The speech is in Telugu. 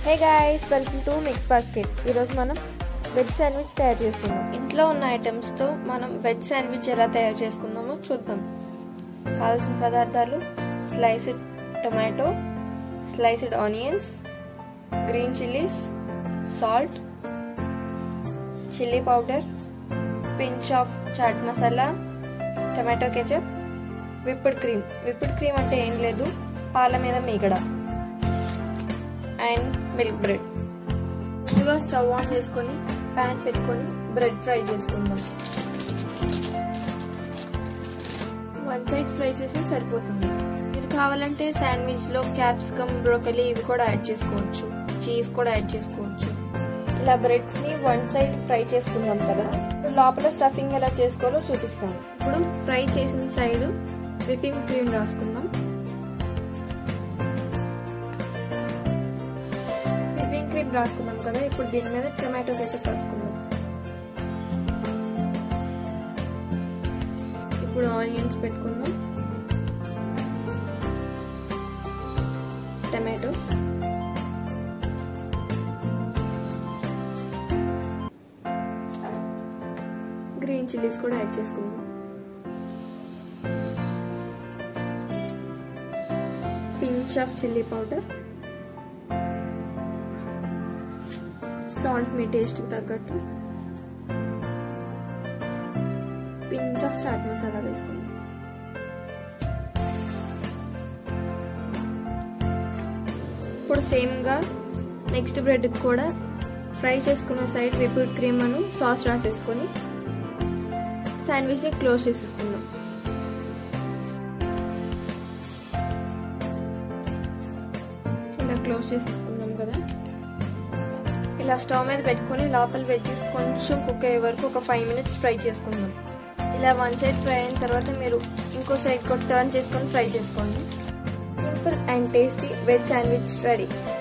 hey guys welcome to Mix Basket ఈరోజు మనం వెజ్ శాండ్విచ్ తయారు చేసుకుందాం ఇంట్లో ఉన్న ఐటమ్స్తో మనం వెజ్ శాండ్విచ్ ఎలా తయారు చేసుకుందామో చూద్దాం కావాల్సిన పదార్థాలు sliced tomato sliced onions green chillies salt chilli powder pinch of chaat masala tomato ketchup whipped cream whipped cream అంటే ఏం లేదు పాల మీద మీగడ అండ్ మిల్క్ బ్రెడ్ ముందుగా స్టవ్ ఆన్ చేసుకొని ప్యాన్ పెట్టుకొని బ్రెడ్ ఫ్రై చేసుకుందాం వన్ సైడ్ ఫ్రై చేస్తే సరిపోతుంది మీరు కావాలంటే శాండ్విచ్లో క్యాప్సికమ్ బ్రోకలీ ఇవి కూడా యాడ్ చేసుకోవచ్చు చీజ్ కూడా యాడ్ చేసుకోవచ్చు ఇలా బ్రెడ్స్ని వన్ సైడ్ ఫ్రై చేసుకుందాం కదా లోపల స్టఫింగ్ ఎలా చేసుకోవాలో చూపిస్తాను ఇప్పుడు ఫ్రై చేసిన సైడ్ విపింగ్ క్రీమ్ రాసుకుందాం విపింగ్ క్రీమ్ రాసుకున్నాం కదా ఇప్పుడు దీని మీద టొమాటో కేసప్ రాసుకుందాం ఇప్పుడు ఆనియన్స్ పెట్టుకుందాం టమాటోస్ గ్రీన్ చిల్లీస్ కూడా యాడ్ చేసుకుందాం pinch of chilli powder salt మీ టేస్ట్ తగ్గట్టు పించ్ ఆఫ్ చాట్ మసాలా వేసుకుందాం ఇప్పుడు సేమ్గా నెక్స్ట్ బ్రెడ్ కూడా ఫ్రై చేసుకున్న సైడ్ విపుడ్ క్రీమ్ అను సాస్ రాసేసుకొని శాండ్విచ్ని క్లోజ్ చేసేసుకుందాం ఇలా క్లోజ్ చేసేసుకుందాం కదా ఇలా స్టవ్ మీద పెట్టుకొని లోపల వెజ్జెస్ కొంచెం కుక్ అయ్యే వరకు ఒక ఫైవ్ మినిట్స్ ఫ్రై చేసుకుందాం ఇలా వన్ సైడ్ ఫ్రై అయిన తర్వాత మీరు ఇంకో సైడ్ కూడా టర్న్ చేసుకొని ఫ్రై చేసుకోండి simple and tasty veg sandwich ready